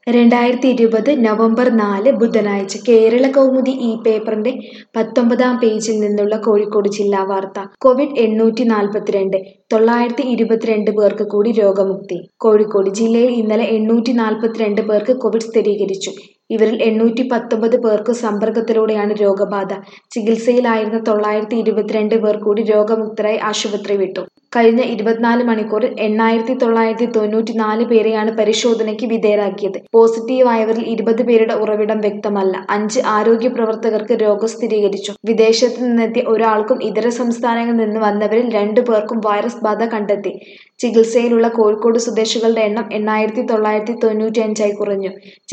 രണ്ടായിരത്തി ഇരുപത് നവംബർ നാല് ബുധനാഴ്ച കേരള കൗമുദി ഈ പേപ്പറിന്റെ പത്തൊമ്പതാം പേജിൽ നിന്നുള്ള കോഴിക്കോട് ജില്ലാ വാർത്ത കോവിഡ് എണ്ണൂറ്റി നാൽപ്പത്തിരണ്ട് തൊള്ളായിരത്തി ഇരുപത്തിരണ്ട് പേർക്ക് കൂടി രോഗമുക്തി കോഴിക്കോട് ജില്ലയിൽ ഇന്നലെ എണ്ണൂറ്റി നാൽപ്പത്തിരണ്ട് പേർക്ക് കോവിഡ് സ്ഥിരീകരിച്ചു ഇവരിൽ എണ്ണൂറ്റി പത്തൊമ്പത് പേർക്ക് സമ്പർക്കത്തിലൂടെയാണ് രോഗബാധ ചികിത്സയിലായിരുന്ന തൊള്ളായിരത്തി ഇരുപത്തിരണ്ട് പേർ കൂടി രോഗമുക്തരായി ആശുപത്രി വിട്ടു കഴിഞ്ഞ ഇരുപത്തിനാല് മണിക്കൂറിൽ എണ്ണായിരത്തി തൊള്ളായിരത്തി തൊണ്ണൂറ്റി നാല് പേരെയാണ് പരിശോധനയ്ക്ക് വിധേയരാക്കിയത് പോസിറ്റീവായവരിൽ ഇരുപത് പേരുടെ ഉറവിടം വ്യക്തമല്ല അഞ്ച് ആരോഗ്യ പ്രവർത്തകർക്ക് രോഗം സ്ഥിരീകരിച്ചു വിദേശത്ത് നിന്നെത്തിയ ഒരാൾക്കും ഇതര സംസ്ഥാനങ്ങളിൽ നിന്ന് വന്നവരിൽ രണ്ടു പേർക്കും വൈറസ് ബാധ കണ്ടെത്തി ചികിത്സയിലുള്ള കോഴിക്കോട് സ്വദേശികളുടെ എണ്ണം എണ്ണായിരത്തി തൊള്ളായിരത്തി തൊണ്ണൂറ്റി അഞ്ചായി കുറഞ്ഞു